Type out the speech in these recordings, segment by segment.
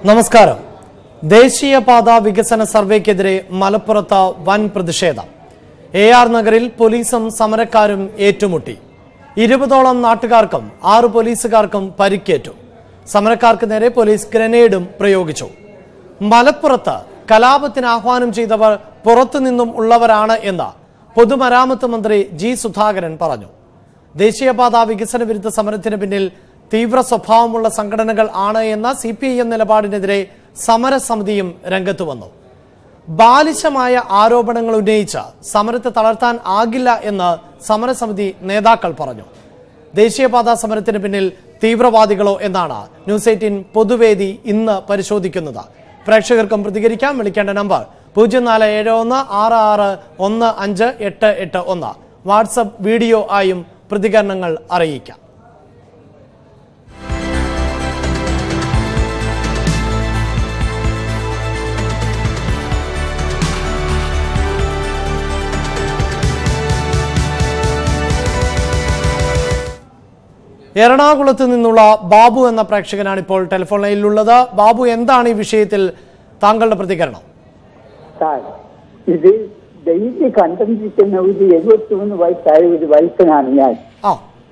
നമസ്കാരം ദേശീയപാത വികസന സർവേക്കെതിരെ മലപ്പുറത്ത് വൻ പ്രതിഷേധം എ ആർ നഗറിൽ പോലീസും സമരക്കാരും ഏറ്റുമുട്ടി ഇരുപതോളം നാട്ടുകാർക്കും ആറ് പോലീസുകാർക്കും പരിക്കേറ്റു സമരക്കാർക്ക് നേരെ പോലീസ് ഗ്രനേഡും പ്രയോഗിച്ചു മലപ്പുറത്ത് കലാപത്തിന് ആഹ്വാനം ചെയ്തവർ പുറത്തുനിന്നും ഉള്ളവരാണ് എന്ന് പൊതുമരാമത്ത് മന്ത്രി ജി സുധാകരൻ പറഞ്ഞു ദേശീയപാത വികസന വിരുദ്ധ സമരത്തിന് പിന്നിൽ തീവ്ര സ്വഭാവമുള്ള സംഘടനകൾ ആണ് എന്ന സി പി ഐ എം നിലപാടിനെതിരെ സമരസമിതിയും രംഗത്തു വന്നു ബാലിശമായ ആരോപണങ്ങൾ ഉന്നയിച്ച് സമരത്തെ തളർത്താൻ ആകില്ല എന്ന് സമരസമിതി നേതാക്കൾ പറഞ്ഞു ദേശീയപാത സമരത്തിന് പിന്നിൽ തീവ്രവാദികളോ എന്നാണ് ന്യൂസ് എയ്റ്റീൻ പൊതുവേദി ഇന്ന് പരിശോധിക്കുന്നത് പ്രേക്ഷകർക്കും പ്രതികരിക്കാം വിളിക്കേണ്ട നമ്പർ പൂജ്യം നാല് ഏഴ് ഒന്ന് ആറ് ആറ് ഒന്ന് അഞ്ച് എട്ട് എട്ട് ഒന്ന് വാട്സപ്പ് വീഡിയോ ആയും പ്രതികരണങ്ങൾ അറിയിക്കാം എറണാകുളത്ത് നിന്നുള്ള ബാബു എന്ന പ്രേക്ഷകനാണ് ഇപ്പോൾ ടെലിഫോൺ ലൈനിലുള്ളത് ബാബു എന്താണ് ഈ വിഷയത്തിൽ താങ്കളുടെ പ്രതികരണം സാർ ഇത് ഡെയിലി കണ്ടുകൊണ്ടിരിക്കുന്ന ഒരു എഴുപത്തിമൂന്ന് വയസ്സായ ഒരു വയസ്സനാണ് ഞാൻ ആ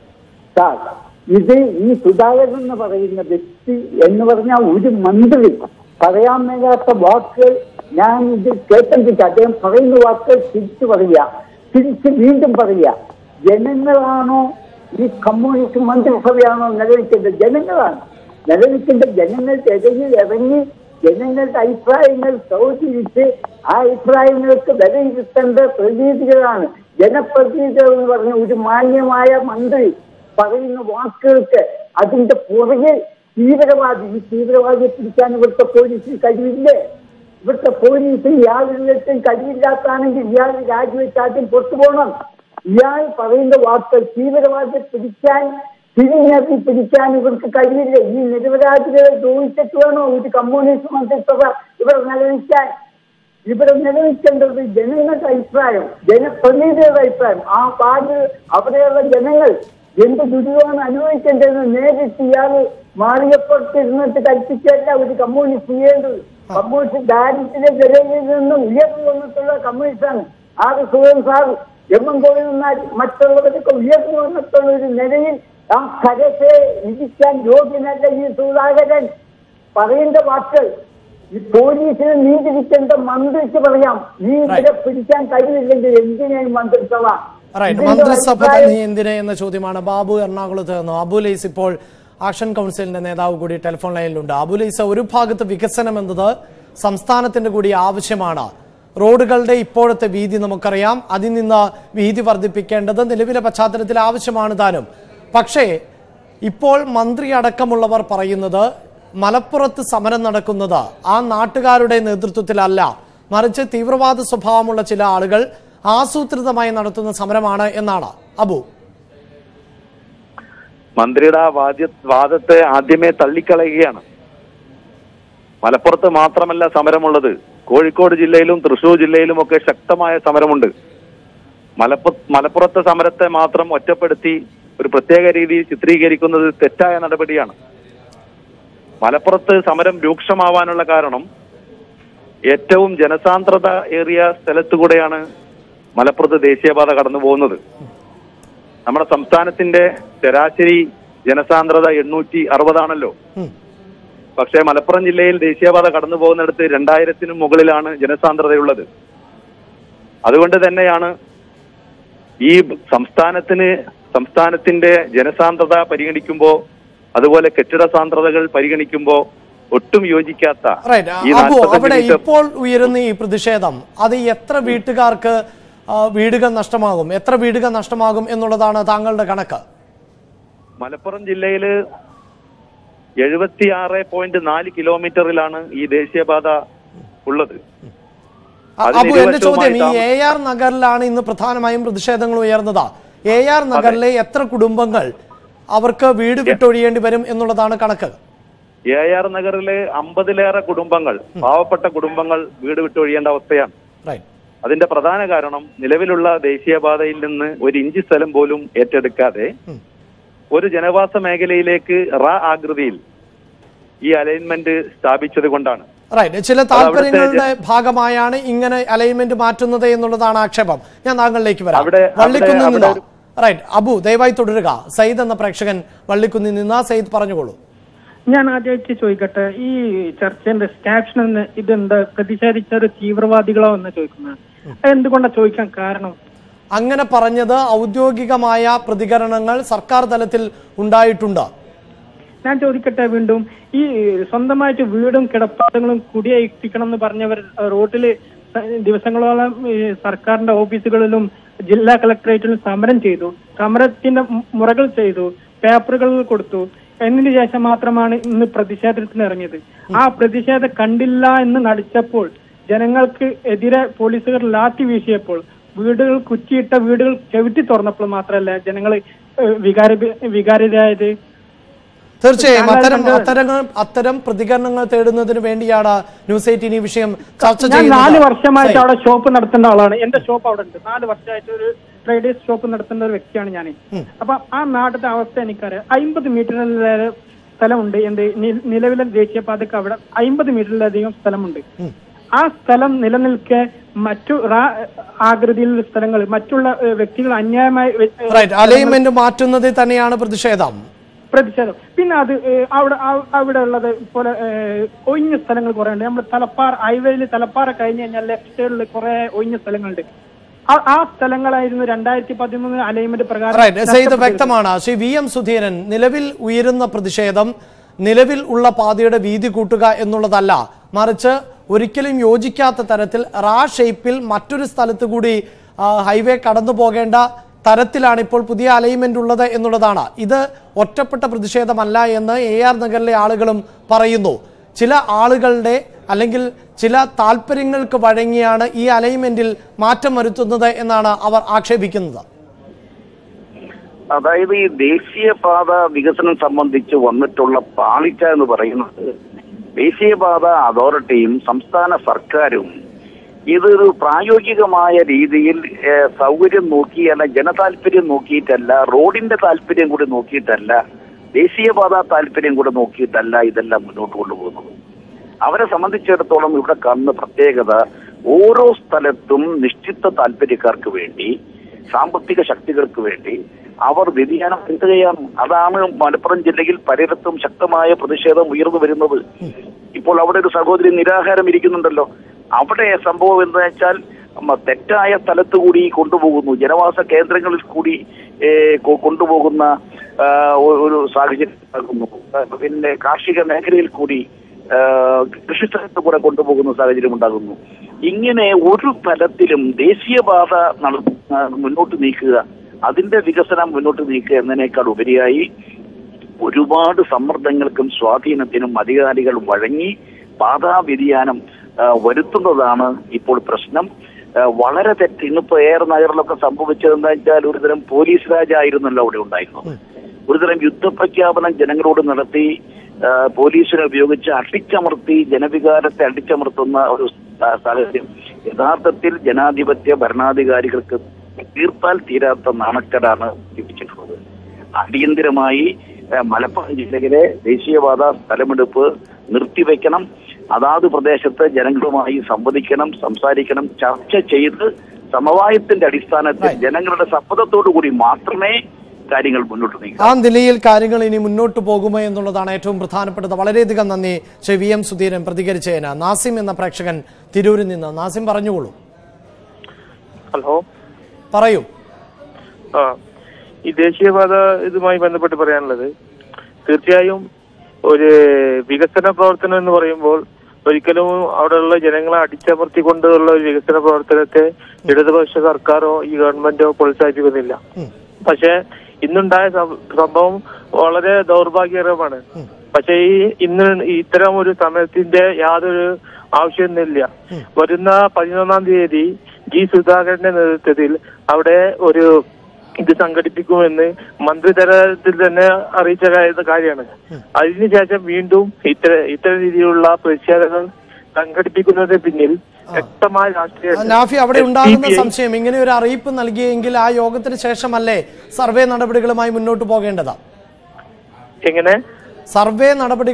സാർ ഇത് ഈ സുധാകരൻ എന്ന് പറയുന്ന വ്യക്തി എന്ന് പറഞ്ഞാൽ ഒരു മന്ത്രി പറയാൻ മേലാത്ത വാക്കുകൾ ഞാൻ ഇത് കേട്ടിട്ട് അദ്ദേഹം പറയുന്ന വാക്കുകൾ തിരിച്ചു പറയുക തിരിച്ച് വീണ്ടും പറയുക ജനങ്ങളാണോ ഈ കമ്മ്യൂണിസ്റ്റ് മന്ത്രിസഭയാണോ നിലനിൽക്കേണ്ടത് ജനങ്ങളാണ് നിലനിൽക്കേണ്ട ജനങ്ങളുടെ ഇടയിൽ ഇറങ്ങി ജനങ്ങളുടെ അഭിപ്രായങ്ങൾ ചോദിച്ച് ആ അഭിപ്രായങ്ങൾക്ക് വിലയിരുത്തേണ്ട പ്രതിനിധികളാണ് ജനപ്രതിനിധികൾ എന്ന് പറഞ്ഞ ഒരു മാന്യമായ മന്ത്രി പറയുന്ന വാക്കുകൾക്ക് അതിന്റെ പുറകെ തീവ്രവാദി ഈ തീവ്രവാദിയെ പിടിക്കാൻ ഇവിടുത്തെ പോലീസിന് കഴിവില്ലേ ഇവിടുത്തെ പോലീസ് ഇയാളും കഴിവില്ലാത്താണെങ്കിൽ ഇയാൾ രാജിവെച്ച് ആദ്യം പുറത്തു പോകണം ഇയാൾ പറയുന്ന വാക്കുകൾ തീവ്രവാദിയെ പിടിക്കാൻ തിരിഞ്ഞെത്തി പിടിക്കാൻ ഇവർക്ക് കഴിയില്ല ഈ നിരപരാധികളെ ദ്രോഹിച്ചിട്ട് വേണോ ഒരു കമ്മ്യൂണിസ്റ്റ് മന്ത്രിസഭ ഇവർ നിലനിൽക്കാൻ ഇവിടെ നിലനിൽക്കേണ്ടത് ജനങ്ങളുടെ അഭിപ്രായം ജനപ്രതിനിധികളുടെ അഭിപ്രായം ആ പാട് അവിടെയുള്ള ജനങ്ങൾ എന്ത് ദുരിതമാണ് അനുഭവിക്കേണ്ടതെന്ന് നേരിട്ട് ഇയാൾ മാറിയപ്പുറത്തിരുന്നിട്ട് കൽപ്പിച്ചല്ല ഒരു കമ്മ്യൂണിസ്റ്റ് ചെയ്യേണ്ടത് കമ്മ്യൂണിസ്റ്റ് ദാരിദ്ര്യ ജനങ്ങളിൽ നിന്നും ഉയർന്നു വന്നിട്ടുള്ള കമ്മ്യൂണിസ്റ്റാണ് ആർ സുഖം സാർ എം എം ഗോവിന്ദനാഥ് മറ്റുള്ളവരൊക്കെ ഉയർന്നു വന്നിട്ടുള്ള ഒരു നിലയിൽ ആ കരത്തെ ഇരിക്കാൻ യോഗ്യനല്ല ഈ സുധാകരൻ പറയേണ്ട വാക്കുകൾ ഈ പോലീസിന് നീതിരിക്കേണ്ട മന്ത്രിക്ക് പറയാം നീ ഇവരെ പിടിക്കാൻ കഴിവില്ലെങ്കിൽ എന്തിനായി മന്ത്രിസഭ റൈറ്റ് ഇതിന്റെ മന്ത്രിസഭ അഭിപ്രായം- തന്നെ എന്തിന് എന്ന ചോദ്യമാണ് ബാബു എറണാകുളത്ത് നിന്ന് അബുലൈസ് ഇപ്പോൾ ആക്ഷൻ കൗൺസിലിന്റെ നേതാവ് കൂടി ടെലിഫോൺ ലൈനിലുണ്ട് അബുലൈസ് ഒരു ഭാഗത്ത് വികസനം എന്നത് സംസ്ഥാനത്തിന്റെ കൂടി ആവശ്യമാണ് റോഡുകളുടെ ഇപ്പോഴത്തെ വീതി നമുക്കറിയാം അതിൽ നിന്ന് വീതി വർദ്ധിപ്പിക്കേണ്ടത് നിലവിലെ പശ്ചാത്തലത്തിൽ ആവശ്യമാണ് താനും പക്ഷേ ഇപ്പോൾ മന്ത്രി അടക്കമുള്ളവർ പറയുന്നത് മലപ്പുറത്ത് സമരം നടക്കുന്നത് ആ നാട്ടുകാരുടെ നേതൃത്വത്തിലല്ല മറിച്ച് തീവ്രവാദ സ്വഭാവമുള്ള ചില ആളുകൾ ആസൂത്രിതമായി നടത്തുന്ന സമരമാണ് എന്നാണ് അബു മന്ത്രിയുടെ ആ വാദ്യ വാദത്തെ ആദ്യമേ തള്ളിക്കളയുകയാണ് മലപ്പുറത്ത് മാത്രമല്ല സമരമുള്ളത് കോഴിക്കോട് ജില്ലയിലും തൃശൂർ ജില്ലയിലും ഒക്കെ ശക്തമായ സമരമുണ്ട് മലപ്പു മലപ്പുറത്തെ സമരത്തെ മാത്രം ഒറ്റപ്പെടുത്തി ഒരു പ്രത്യേക രീതിയിൽ ചിത്രീകരിക്കുന്നത് തെറ്റായ നടപടിയാണ് മലപ്പുറത്ത് സമരം രൂക്ഷമാവാനുള്ള കാരണം ഏറ്റവും ജനസാന്ദ്രത ഏറിയ സ്ഥലത്തുകൂടെയാണ് മലപ്പുറത്ത് ദേശീയപാത കടന്നു പോകുന്നത് നമ്മുടെ സംസ്ഥാനത്തിന്റെ ശരാശരി ജനസാന്ദ്രത എണ്ണൂറ്റി അറുപതാണല്ലോ ഉം. പക്ഷേ മലപ്പുറം ജില്ലയിൽ ദേശീയപാത കടന്നു പോകുന്നിടത്ത് രണ്ടായിരത്തിനും മുകളിലാണ് ജനസാന്ദ്രതയുള്ളത് അതുകൊണ്ട് തന്നെയാണ് ഈ സംസ്ഥാനത്തിന് സംസ്ഥാനത്തിന്റെ ജനസാന്ദ്രത പരിഗണിക്കുമ്പോൾ അതുപോലെ കെട്ടിട സാന്ദ്രതകൾ പരിഗണിക്കുമ്പോൾ ഒട്ടും യോജിക്കാത്ത റൈറ്റ് ഈ അബു 45 അവിടെ മീറ്റർ ഇപ്പോൾ ഉയരുന്ന ഈ പ്രതിഷേധം അത് എത്ര വീട്ടുകാർക്ക് ആ, വീടുകൾ നഷ്ടമാകും എത്ര വീടുകൾ നഷ്ടമാകും എന്നുള്ളതാണ് താങ്കളുടെ കണക്ക് മലപ്പുറം ജില്ലയില് എഴുപത്തിയാറ് പോയിന്റ് നാല് കിലോമീറ്ററിലാണ് ഈ ദേശീയപാത ഉള്ളത് അ- അതിന് അബു എന്റെ ചോദ്യം ഈ ഇരുവശവുമായി എ ആർ നഗറിലാണ് ഇന്ന് പ്രധാനമായും പ്രതിഷേധങ്ങൾ ഉയർന്നത് എ ആർ നഗറിലെ എത്ര കുടുംബങ്ങൾ അവർക്ക് വീട് വിട്ടൊഴിയേണ്ടി വരും എന്നുള്ളതാണ് കണക്ക് എ ആർ നഗറിലെ അമ്പതിലേറെ കുടുംബങ്ങൾ പാവപ്പെട്ട കുടുംബങ്ങൾ വീട് വിട്ടൊഴിയേണ്ട അവസ്ഥയാണ് റൈറ്റ് അതിന്റെ പ്രധാന കാരണം നിലവിലുള്ള ദേശീയപാതയിൽ നിന്ന് ഒരു ഇഞ്ച് സ്ഥലം പോലും ഏറ്റെടുക്കാതെ ഉം. ഒരു ജനവാസ മേഖലയിലേക്ക് റ ആകൃതിയിൽ ഈ അലൈൻമെന്റ് സ്ഥാപിച്ചത് കൊണ്ടാണ് റൈറ്റ് ചില താല്പര്യങ്ങളുടെ ഭാഗമായാണ് ഇങ്ങനെ അലൈൻമെന്റ് മാറ്റുന്നത് എന്നുള്ളതാണ് ആക്ഷേപം ഞാൻ താങ്കളിലേക്ക് വരാം അവിടെ- വള്ളിക്കുന്നിൽ അവിടെ നിന്ന് ഒരു- റൈറ്റ് അബു ദയവായി തുടരുക സയ്യിദ് എന്ന പ്രേക്ഷകൻ വള്ളിക്കുന്നിൽ നിന്ന് സയ്യിദ് പറഞ്ഞുകൊള്ളൂ ഞാൻ ആദ്യമായിട്ട് ചോദിക്കട്ടെ ഈ ചർച്ചന്റെ ക്യാപ്ഷൻ എന്ന് ഇതെന്താ പ്രതിഷേധിച്ച ഒരു തീവ്രവാദികളോ എന്ന് ചോദിക്കുന്നത് അത് എന്തുകൊണ്ടാ ചോദിക്കാൻ കാരണം അങ്ങനെ പറഞ്ഞത് ഔദ്യോഗികമായ പ്രതികരണങ്ങൾ സർക്കാർ തലത്തിൽ ഉണ്ടായിട്ടുണ്ട് ഞാൻ ചോദിക്കട്ടെ വീണ്ടും ഈ സ്വന്തമായിട്ട് വീടും കിടപ്പാടങ്ങളും കുടിയേൽപ്പിക്കണം എന്ന് പറഞ്ഞവർ റോഡില് ദിവസങ്ങളോളം ഈ സർക്കാരിന്റെ ഓഫീസുകളിലും ജില്ലാ കളക്ടറേറ്റിലും സമരം ചെയ്തു സമരത്തിന്റെ മു- മുറകൾ ചെയ്തു പേപ്പറുകൾ കൊടുത്തു എന്നതിന് ശേഷം മാത്രമാണ് ഇന്ന് പ്രതിഷേധത്തിന് ഇറങ്ങിയത് ആ പ്രതിഷേധം കണ്ടില്ല എന്ന് നടിച്ചപ്പോൾ ജനങ്ങൾക്ക് എതിരെ പോലീസുകാർ ലാത്തി വീശിയപ്പോൾ വീടുകൾ കുറ്റിയിട്ട വീടുകൾ ചവിട്ടി തുറന്നപ്പോൾ മാത്രമല്ല ജനങ്ങൾ വികാര വികാരിതരായത് തീർച്ചയായും താങ്കൾ അത്തരം കണ്ട- അത്തരം അത്തരം പ്രതികരണങ്ങൾ തേടുന്നതിന് വേണ്ടിയാണ് ന്യൂസ് എയ്റ്റീൻ ഈ വിഷയം ചർച്ച ഞാൻ ചെയ്യുന്നത് നാല് വർഷമായിട്ട് സയ്യിദ്. അവിടെ ഷോപ്പ് നടത്തേണ്ട ആളാണ് എന്റെ ഷോപ്പ് അവിടെ ഉണ്ട് നാല് വർഷമായിട്ട് ഒരു ട്രേഡേഴ്സ് ഷോപ്പ് നടത്തേണ്ട ഒരു വ്യക്തിയാണ് ഞാൻ അപ്പൊ ആ നാട്ടിലെ അവസ്ഥ എനിക്കറിയാം അമ്പത് മീറ്ററിലേറെ സ്ഥലമുണ്ട് എന്ത് നി- നിലവിലെ ദേശീയപാതക്ക് അവിടെ അമ്പത് മീറ്ററിലധികം സ്ഥലമുണ്ട് ആ സ്ഥലം നിലനിൽക്കെ മറ്റു റാ- ആകൃതിയിലുള്ള സ്ഥലങ്ങൾ മറ്റുള്ള ഏഹ്, വ്യക്തികൾ അന്യായമായി വെ- ഏഹ്, റൈറ്റ് അലൈൻമെന്റ് മാറ്റുന്നതിൽ തന്നെയാണ് പ്രതിഷേധം പ്രതിഷേധം പിന്നെ അത് ഏഹ്, അവിടെ ആ- അവിടെ ഉള്ളത് പോലെ ഏഹ്, ഒഴിഞ്ഞ സ്ഥലങ്ങൾ കുറെ ഉണ്ട് നമ്മൾ തലപ്പാറ ഹൈവേയിൽ തലപ്പാറ കഴിഞ്ഞ് കഴിഞ്ഞാൽ ലെഫ്റ്റ് സൈഡിൽ കുറെ ഒഴിഞ്ഞ സ്ഥലങ്ങളുണ്ട് ആ- ആ സ്ഥലങ്ങളായിരുന്നു രണ്ടായിരത്തി പതിമൂന്ന് അലൈൻമെന്റ് പ്രകാരം റൈറ്റ് സെയ്ത് നഷ്ടപ്പെട്ടിരുന്നത്. വ്യക്തമാണ് ശ്രീ വി എം സുധീരൻ നിലവിൽ ഉയരുന്ന പ്രതിഷേധം നിലവിൽ ഉള്ള പാതയുടെ വീതി കൂട്ടുക എന്നുള്ളതല്ല മറിച്ച് ഒരിക്കലും യോജിക്കാത്ത തരത്തിൽ റാ ഷേപ്പിൽ മറ്റൊരു സ്ഥലത്ത് കൂടി ആ, ഹൈവേ കടന്നു പോകേണ്ട തരത്തിലാണ് ഇപ്പോൾ പുതിയ അലൈൻമെന്റ് ഉള്ളത് എന്നുള്ളതാണ് ഇത് ഒറ്റപ്പെട്ട പ്രതിഷേധമല്ല എന്ന് എ ആർ നഗറിലെ ആളുകളും പറയുന്നു ചില ആളുകളുടെ അല്ലെങ്കിൽ ചില താല്പര്യങ്ങൾക്ക് വഴങ്ങിയാണ് ഈ അലൈൻമെന്റിൽ മാറ്റം വരുത്തുന്നത് എന്നാണ് അവർ ആക്ഷേപിക്കുന്നത് അതായത് ഈ ദേശീയപാത വികസനം സംബന്ധിച്ച് വന്നിട്ടുള്ള പാളിച്ച എന്ന് പറയുന്നത് ദേശീയപാത അതോറിറ്റിയും സംസ്ഥാന സർക്കാരും ഇതൊരു പ്രായോഗികമായ രീതിയിൽ ഏഹ്, സൗകര്യം നോക്കിയല്ല ജനതാല്പര്യം നോക്കിയിട്ടല്ല റോഡിന്റെ താല്പര്യം കൂടി നോക്കിയിട്ടല്ല ദേശീയപാത താല്പര്യം കൂടി നോക്കിയിട്ടല്ല ഇതെല്ലാം മുന്നോട്ട് കൊണ്ടുപോകുന്നത് അവരെ സംബന്ധിച്ചിടത്തോളം ഇവിടെ കാണുന്ന പ്രത്യേകത ഓരോ സ്ഥലത്തും നിശ്ചിത താല്പര്യക്കാർക്ക് വേണ്ടി സാമ്പത്തിക ശക്തികൾക്ക് വേണ്ടി അവർ വ്യതിയാനം വരുത്തുകയാണ് അതാണ് മലപ്പുറം ജില്ലയിൽ പലയിടത്തും ശക്തമായ പ്രതിഷേധം ഉയർന്നു വരുന്നത് ഇപ്പോൾ അവിടെ ഒരു സഹോദരി നിരാഹാരം ഇരിക്കുന്നുണ്ടല്ലോ അവിടെ സംഭവം എന്താ വെച്ചാൽ മ- തെറ്റായ സ്ഥലത്ത് കൂടി കൊണ്ടുപോകുന്നു ജനവാസ കേന്ദ്രങ്ങളിൽ കൂടി ഏ, കൊ- കൊണ്ടുപോകുന്ന ആ, ഒ- ഒരു സാഹചര്യം ഉണ്ടാകുന്നു ആ, പിന്നെ കാർഷിക മേഖലയിൽ കൂടി ആ, കൃഷിസ്ഥലത്ത് കൂടെ കൊണ്ടുപോകുന്ന സാഹചര്യം ഉണ്ടാകുന്നു ഇങ്ങനെ ഒരു തലത്തിലും ദേശീയപാത നട ആ, മുന്നോട്ട് നീക്കുക അതിന്റെ വികസനം മുന്നോട്ട് നീക്കുക എന്നതിനേക്കാൾ ഉപരിയായി ഒരുപാട് സമ്മർദ്ദങ്ങൾക്കും സ്വാധീനത്തിനും അധികാരികൾ വഴങ്ങി പാതാ വ്യതിയാനം ആ, വരുത്തുന്നതാണ് ഇപ്പോൾ പ്രശ്നം ആ, വളരെ തെറ്റ് ഇന്നിപ്പോ എയർ നഗറിലൊക്കെ സംഭവിച്ചത് എന്താ വെച്ചാൽ ഒരുതരം പോലീസ് രാജായിരുന്നല്ലോ അവിടെ ഉണ്ടായിരുന്നത് ഒരുതരം യുദ്ധപ്രഖ്യാപനം ജനങ്ങളോട് നടത്തി ആ, പോലീസിനെ ഉപയോഗിച്ച് അടിച്ചമർത്തി ജനവികാരത്തെ അടിച്ചമർത്തുന്ന ഒരു സാ- സാഹചര്യം യഥാർത്ഥത്തിൽ ജനാധിപത്യ ഭരണാധികാരികൾക്ക് തീർത്താൽ തീരാത്ത നാണക്കേടാണ് ലഭിച്ചിട്ടുള്ളത് അടിയന്തിരമായി ആ, മലപ്പുറം ജില്ലയിലെ ദേശീയപാത സ്ഥലമെടുപ്പ് നിർത്തിവെക്കണം അതാത് പ്രദേശത്ത് ജനങ്ങളുമായി സംവദിക്കണം സംസാരിക്കണം ചർച്ച ചെയ്ത് സമവായത്തിന്റെ അടിസ്ഥാനത്തിൽ Right. ജനങ്ങളുടെ സമ്മതത്തോടു കൂടി മാത്രമേ കാര്യങ്ങൾ മുന്നോട്ട് നീങ്ങൂ ആ നിലയിൽ കാര്യങ്ങൾ ഇനി മുന്നോട്ട് പോകുമോ എന്നുള്ളതാണ് ഏറ്റവും പ്രധാനപ്പെട്ടത് വളരെയധികം നന്ദി ശ്രീ വി എം സുധീരൻ പ്രതികരിച്ചതിന് നാസിം എന്ന പ്രേക്ഷകൻ തിരൂരിൽ നിന്ന് നാസിം പറഞ്ഞുകൊള്ളൂ ഹലോ പറയൂ ആ ഈ ദേശീയപാത ഇതുമായി ബന്ധപ്പെട്ട് പറയാനുള്ളത് തീർച്ചയായും ഒരു വികസന പ്രവർത്തനം എന്ന് പറയുമ്പോൾ ഒരിക്കലും അവിടെയുള്ള ജനങ്ങളെ അടിച്ചമർത്തിക്കൊണ്ടുള്ള ഒരു വികസന പ്രവർത്തനത്തെ ഇടതുപക്ഷ സർക്കാരോ ഈ ഗവൺമെന്റോ പ്രോത്സാഹിപ്പിക്കുന്നില്ല പക്ഷെ ഇന്നുണ്ടായ സം- സംഭവം വളരെ ദൗർഭാഗ്യകരമാണ് പക്ഷെ ഈ ഇന്ന് ഇത്തരം ഒരു സമയത്തിന്റെ യാതൊരു ആവശ്യമൊന്നുമില്ല വരുന്ന പതിനൊന്നാം തീയതി ജി സുധാകരന്റെ നേതൃത്വത്തിൽ അവിടെ ഒരു ഇത് സംഘടിപ്പിക്കുമെന്ന് മന്ത്രിതലത്തിൽ തന്നെ അറിയിച്ച കാര്യം- കാര്യമാണ് അതിനുശേഷം വീണ്ടും ഇത്തര ഇത്തരം രീതിയിലുള്ള പ്രതിഷേധങ്ങൾ സംഘടിപ്പിക്കുന്നതിന് പിന്നിൽ വ്യക്തമായ രാഷ്ട്രീയ നാഫി അവിടെ ഉണ്ടാകുന്ന CPI സംശയം ഇങ്ങനെ ഒരു അറിയിപ്പ് നൽകിയെങ്കിൽ ആ യോഗത്തിന് ശേഷമല്ലേ സർവേ നടപടികളുമായി മുന്നോട്ട് പോകേണ്ടത് എങ്ങനെ സർവേ നടപടികൾ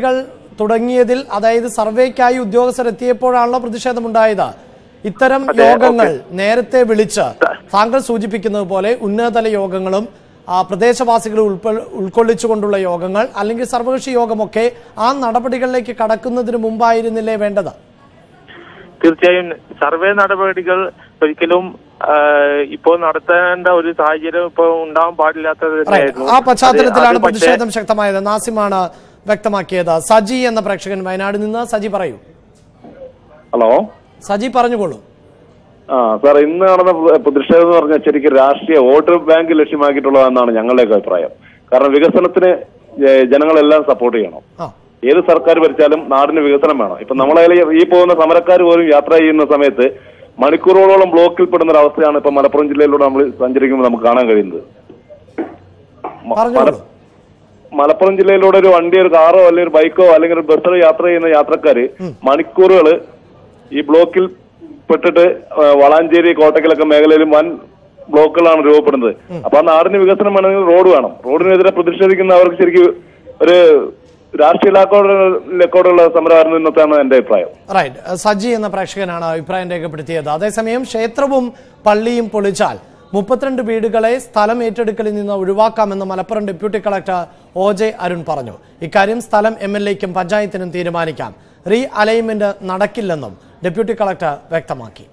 തുടങ്ങിയതിൽ അതായത് സർവേക്കായി ഉദ്യോഗസ്ഥർ എത്തിയപ്പോഴാണല്ലോ പ്രതിഷേധമുണ്ടായത് ഇത്തരം അതെ, യോഗങ്ങൾ നേരത്തെ വിളിച്ച് താങ്കൾ സൂചിപ്പിക്കുന്നത് പോലെ ഉന്നതതല യോഗങ്ങളും ആ, പ്രദേശവാസികളെ ഉൾപ്പെ- ഉൾക്കൊള്ളിച്ചുകൊണ്ടുള്ള യോഗങ്ങൾ അല്ലെങ്കിൽ സർവകക്ഷി യോഗമൊക്കെ ആ നടപടികളിലേക്ക് കടക്കുന്നതിന് മുമ്പായിരുന്നില്ലേ വേണ്ടത് തീർച്ചയായും സർവേ നടപടികൾ ഒരിക്കലും ആ, ഇപ്പോൾ നടത്തേണ്ട ഒരു സാഹചര്യം ഇപ്പോൾ ഉണ്ടാവാൻ പാടില്ലാത്തത് Right. തന്നെയായിരുന്നു ആ പശ്ചാത്തലത്തിലാണ് അത് പക്ഷേ- പ്രതിഷേധം ശക്തമായത് നാസിമാണ് വ്യക്തമാക്കിയത് സജി എന്ന പ്രേക്ഷകൻ വയനാട് നിന്ന് സജി പറയൂ ഹലോ സജി പറഞ്ഞുകൊള്ളൂ ആ സാർ ഇന്ന് നടന്ന പ്ര- പ്രതിഷേധം എന്ന് പറഞ്ഞാൽ ശരിക്കും രാഷ്ട്രീയ വോട്ട് ബാങ്ക് ലക്ഷ്യമാക്കിയിട്ടുള്ളതെന്നാണ് ഞങ്ങളുടെയൊക്കെ അഭിപ്രായം കാരണം വികസനത്തിന് ജ- ജനങ്ങളെല്ലാം സപ്പോർട്ട് ചെയ്യണം ആ ഏത് സർക്കാർ ഭരിച്ചാലും നാടിന് വികസനം വേണം ഇപ്പൊ നമ്മളെ ഈ പോകുന്ന സമരക്കാർ പോലും യാത്ര ചെയ്യുന്ന സമയത്ത് മണിക്കൂറുകളോളം ബ്ലോക്കിൽ പെടുന്ന ഒരു അവസ്ഥയാണ് ഇപ്പൊ മലപ്പുറം ജില്ലയിലൂടെ നമ്മൾ സഞ്ചരിക്കുമ്പോൾ നമുക്ക് കാണാൻ കഴിയുന്നത് മ- പറഞ്ഞോളൂ മല- മലപ്പുറം ജില്ലയിലൂടെ ഒരു വണ്ടി ഒരു കാറോ അല്ലെങ്കിൽ ഒരു ബൈക്കോ അല്ലെങ്കിൽ ഒരു ബസ്സിലോ യാത്ര ചെയ്യുന്ന യാത്രക്കാര് മണിക്കൂറുകൾ ഈ ബ്ലോക്കിൽ പെട്ടിട്ട് ആ, വളാഞ്ചേരി കോട്ടക്കലൊക്കെ മേഖലയിൽ വൻ ബ്ലോക്കുകളാണ് രൂപപ്പെടുന്നത് അപ്പൊ ആ നാടിന് വികസനം വേണമെങ്കിൽ റോഡ് വേണം റോഡിനെതിരെ പ്രതിഷേധിക്കുന്നവർക്ക് ശരിക്കും ഒരു രാഷ്ട്രീയ ലാക്കോടുള്ള സമരമായിരുന്നു ഇന്നത്തെയാണ് എന്റെ അഭിപ്രായം റൈറ്റ് സജി എന്ന പ്രേക്ഷകനാണ് അഭിപ്രായം രേഖപ്പെടുത്തിയത് അതേസമയം ക്ഷേത്രവും പള്ളിയും പൊളിച്ചാൽ മുപ്പത്തിരണ്ട് വീടുകളെ സ്ഥലം ഏറ്റെടുക്കലിൽ നിന്ന് ഒഴിവാക്കാമെന്ന് Malappuram deputy collector O J Arun പറഞ്ഞു ഇക്കാര്യം സ്ഥലം എം എൽ എക്കും പഞ്ചായത്തിനും തീരുമാനിക്കാം റീ അലൈൻമെന്റ് നടക്കില്ലെന്നും ഡെപ്യൂട്ടി കളക്ടർ വ്യക്തമാക്കി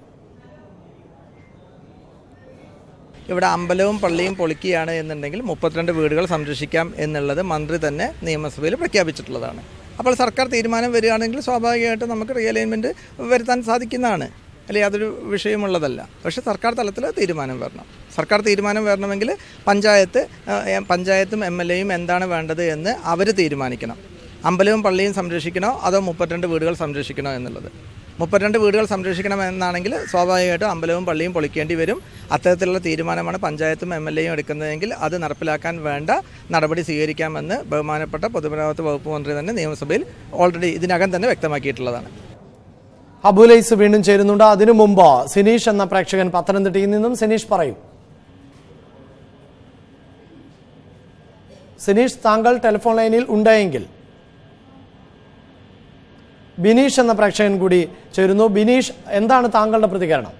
ഇവിടെ അമ്പലവും പള്ളിയും പൊളിക്കുകയാണ് എന്നുണ്ടെങ്കിൽ മുപ്പത്തിരണ്ട് വീടുകൾ സംരക്ഷിക്കാം എന്നുള്ളത് മന്ത്രി തന്നെ നിയമസഭയിൽ പ്രഖ്യാപിച്ചിട്ടുള്ളതാണ് അപ്പോൾ സർക്കാർ തീരുമാനം വരികയാണെങ്കിൽ സ്വാഭാവികമായിട്ടും നമുക്ക് റിയലൈൻമെൻറ്റ് വരുത്താൻ സാധിക്കുന്നതാണ് അല്ലെങ്കിൽ അതൊരു വിഷയമുള്ളതല്ല പക്ഷേ സർക്കാർ തലത്തിൽ തീരുമാനം വരണം സർക്കാർ തീരുമാനം വരണമെങ്കിൽ പഞ്ചായത്ത് ആ, എ- പഞ്ചായത്തും എം എൽ എയും എന്താണ് വേണ്ടത് എന്ന് അവർ തീരുമാനിക്കണം അമ്പലവും പള്ളിയും സംരക്ഷിക്കണോ അതോ മുപ്പത്തിരണ്ട് വീടുകൾ സംരക്ഷിക്കണോ എന്നുള്ളത് മുപ്പത്തിരണ്ട് വീടുകൾ സംരക്ഷിക്കണം എന്നാണെങ്കിൽ സ്വാഭാവികമായിട്ടും അമ്പലവും പള്ളിയും പൊളിക്കേണ്ടി വരും അത്തരത്തിലുള്ള തീരുമാനമാണ് പഞ്ചായത്തും എം എൽ എയും എടുക്കുന്നതെങ്കിൽ അത് നടപ്പിലാക്കാൻ വേണ്ട നടപടി സ്വീകരിക്കാമെന്ന് ബഹുമാനപ്പെട്ട പൊതുമരാമത്ത് വകുപ്പ് മന്ത്രി തന്നെ നിയമസഭയിൽ ഓൾറെഡി ഇതിനകം തന്നെ വ്യക്തമാക്കിയിട്ടുള്ളതാണ് അബുലൈസ് വീണ്ടും ചേരുന്നുണ്ട് അതിനു മുമ്പ് സിനീഷ് എന്ന പ്രേക്ഷകൻ പത്തനംതിട്ടയിൽ നിന്നും സിനീഷ് പറയൂ സിനീഷ് താങ്കൾ ടെലിഫോൺ ലൈനിൽ ഉണ്ടെങ്കിൽ ബിനീഷ് എന്ന പ്രേക്ഷകൻ കൂടി ചേരുന്നു ബിനീഷ് എന്താണ് താങ്കളുടെ പ്രതികരണം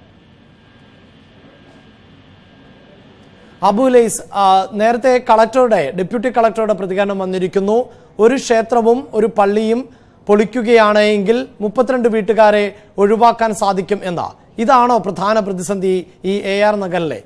അബുലൈസ് ആ, നേരത്തെ കളക്ടറുടെ ഡെപ്യൂട്ടി കളക്ടറുടെ പ്രതികരണം വന്നിരിക്കുന്നു ഒരു ക്ഷേത്രവും ഒരു പള്ളിയും പൊളിക്കുകയാണ് എങ്കിൽ മുപ്പത്തിരണ്ട് വീട്ടുകാരെ ഒഴിവാക്കാൻ സാധിക്കും എന്ന ഇതാണോ പ്രധാന പ്രതിസന്ധി ഈ എ ആർ നഗറിലെ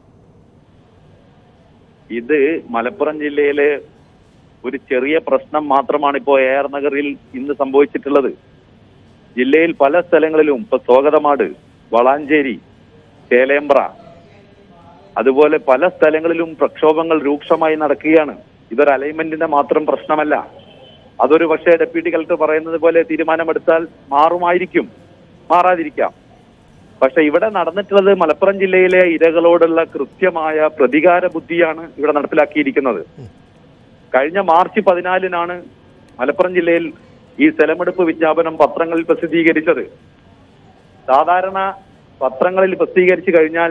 ഇത് മലപ്പുറം ജില്ലയിലെ ഒരു ചെറിയ പ്രശ്നം മാത്രമാണ് ഇപ്പോൾ എ ആർ നഗറിൽ ഇന്ന് സംഭവിച്ചിട്ടുള്ളത് ജില്ലയിൽ പല സ്ഥലങ്ങളിലും ഇപ്പൊ സ്വാഗതമാട് വളാഞ്ചേരി ചേലേമ്പ്ര അതുപോലെ പല സ്ഥലങ്ങളിലും പ്രക്ഷോഭങ്ങൾ രൂക്ഷമായി നടക്കുകയാണ് ഇതൊരു അലൈൻമെന്റിന്റെ മാത്രം പ്രശ്നമല്ല അതൊരു പക്ഷേ ഡെപ്യൂട്ടി കളക്ടർ പറയുന്നത് പോലെ തീരുമാനമെടുത്താൽ മാറുമായിരിക്കും മാറാതിരിക്കാം പക്ഷെ ഇവിടെ നടന്നിട്ടുള്ളത് മലപ്പുറം ജില്ലയിലെ ഇരകളോടുള്ള കൃത്യമായ പ്രതികാര ബുദ്ധിയാണ് ഇവിടെ നടപ്പിലാക്കിയിരിക്കുന്നത് കഴിഞ്ഞ മാർച്ച് പതിനാലിനാണ് മലപ്പുറം ജില്ലയിൽ ഈ സ്ഥലമെടുപ്പ് വിജ്ഞാപനം പത്രങ്ങളിൽ പ്രസിദ്ധീകരിച്ചത് സാധാരണ പത്രങ്ങളിൽ പ്രസിദ്ധീകരിച്ചു കഴിഞ്ഞാൽ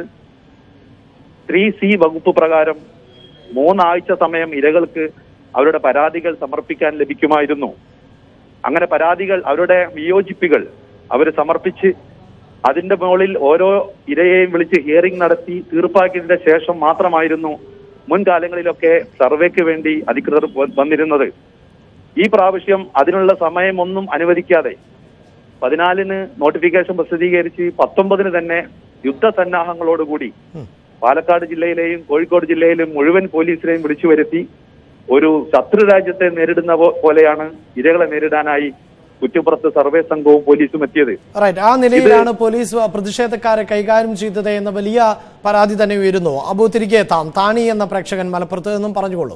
ത്രീ സി വകുപ്പ് പ്രകാരം മൂന്നാഴ്ച സമയം ഇരകൾക്ക് അവരുടെ പരാതികൾ സമർപ്പിക്കാൻ ലഭിക്കുമായിരുന്നു അങ്ങനെ പരാതികൾ അവരുടെ വിയോജിപ്പുകൾ അവർ സമർപ്പിച്ച് അതിന്റെ മുകളിൽ ഓരോ ഇരയെയും വിളിച്ച് ഹിയറിംഗ് നടത്തി തീർപ്പാക്കിയതിന്റെ ശേഷം മാത്രമായിരുന്നു മുൻകാലങ്ങളിലൊക്കെ സർവേക്ക് വേണ്ടി അധികൃതർ വ- വന്നിരുന്നത് ഈ പ്രാവശ്യം അതിനുള്ള സമയമൊന്നും അനുവദിക്കാതെ പതിനാലിന് നോട്ടിഫിക്കേഷൻ പ്രസിദ്ധീകരിച്ച് പത്തൊമ്പതിന് തന്നെ യുദ്ധസന്നാഹങ്ങളോടുകൂടി പാലക്കാട് ജില്ലയിലെയും കോഴിക്കോട് ജില്ലയിലും മുഴുവൻ പോലീസിനെയും വിളിച്ചു വരുത്തി ഒരു ശത്രു രാജ്യത്തെ നേരിടുന്ന പോ- പോലെയാണ് ഇരകളെ നേരിടാനായി കുറ്റപ്പുറത്ത് സർവേ സംഘവും പോലീസും എത്തിയത് റൈറ്റ് ആ നിലയിലാണ് പോലീസ് പ്രതിഷേധക്കാരെ കൈകാര്യം ചെയ്തത് എന്ന വലിയ പരാതി തന്നെ ഉയരുന്നു അബു തിരികെ എത്താം താണി എന്ന പ്രേക്ഷകൻ മലപ്പുറത്ത് നിന്നും പറഞ്ഞുകൊള്ളൂ